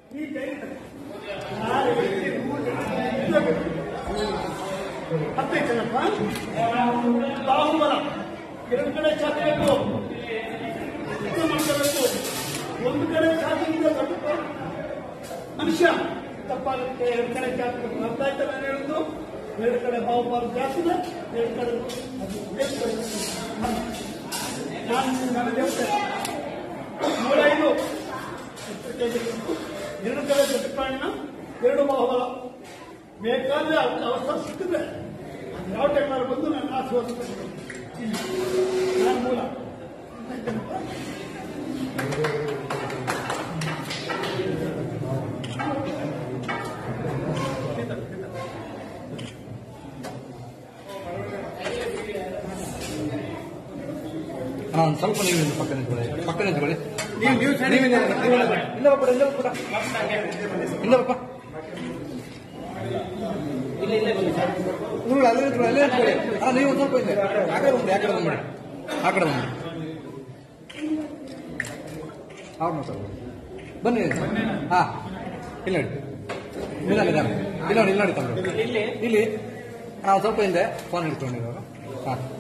ಈ ಕೈ ಆರು, ಎಂಟು, ಮೂರು, ಇಲ್ಲವೇ? ಹತ್ತೈತೇನಪ್ಪ ಬಾಹುಬಲ ಎರಡು ಕಡೆ ಚಾಚಬೇಕು ಇದು ಮಾಡ್ಕೋಬೇಕು ಒಂದು ಕಡೆ ಚಾಚಿಂದ ತಪ್ಪು ಮನುಷ್ಯ ತಪ್ಪಾಗುತ್ತೆ ಎರಡು ಕಡೆ ಚಾಚಬೇಕು ಅರ್ಥ ಆಯ್ತಾ ನಾನು ಹೇಳುದು ಎರಡು ಕಡೆ ಬಾಹುಬಲ ಜಾಸ್ತಿದೆ ಎರಡು ಕಡೆ ಅದು ಎಷ್ಟು ಕಡೆ? ನಾನು ನನಗೆ ಹೇಳ್ತೇನೆ ನೂರ ಐದು ಎಷ್ಟು ಕೆಜಿ ಉಂಟು? ಎರಡು ಕಡೆ ಜಟಪಾಣಿನ ಎರಡು ಬಾಹುಬಲ ಬೇಕಾದ್ರೆ ಅವ್ರಿಗೆ ಅವಸರ ಸಿಕ್ಕಿದ್ರೆ ಅದು ಯಾವ ಟೈಮಲ್ಲಿ ಬಂದು ನನ್ನ ಆಸೆ ಹೊತ್ತು ನಾನು ಮೂಲ ಆಯ್ತೇನಪ್ಪ? ಹಾ, ಒಂದ್ ಸ್ವಲ್ಪ ನೀವು ಇಲ್ಲಿ ಪಕ್ಕ ನಿಂತ್ಕೊಳ್ಳಿ ಪಕ್ಕ ನಿಂತ್ಕೊಳ್ಳಿ ನೀವು ನೀವು ನೀವು ಇಲ್ಲ ಇಲ್ಲ ಬಪ್ಪ ಇಲ್ಲ ಬಪ್ಪ ಇಲ್ಲ ಬಪ್ಪ ನೀವು ಅಲ್ಲೇ ನಿಂತ್ಕೊಳ್ಳಿ ಅಲ್ಲೇ ನಿಂತ್ಕೊಳ್ಳಿ ಹಾ ನೀವು ಒಂದ್ ಸ್ವಲ್ಪ ಇದೆ ಆ ಕಡೆ ಬಂದ್ಬಿಡಿ ಆ ಕಡೆ ಬಂದ್ಬಿಡಿ ಆ ಕಡೆ ಬಂದ್ಬಿಡಿ ಅವ್ರು ಮಾತಾಡ್ಬೋದು ಬನ್ನಿ ಹಾ ಇಲ್ಲ ನೋಡಿ ಇಲ್ಲ ಇಲ್ಲ ಇಲ್ಲ ನೋಡಿ ಇಲ್ಲ ನೋಡಿ ತಮ್ಮ ಇಲ್ಲಿ ಹಾ ಒಂದ್ ಸ್ವಲ್ಪ ಹಿಂದೆ ಫೋನ್ ಹಿಡ್ಕೊಂಡಿರೋರು ಹಾ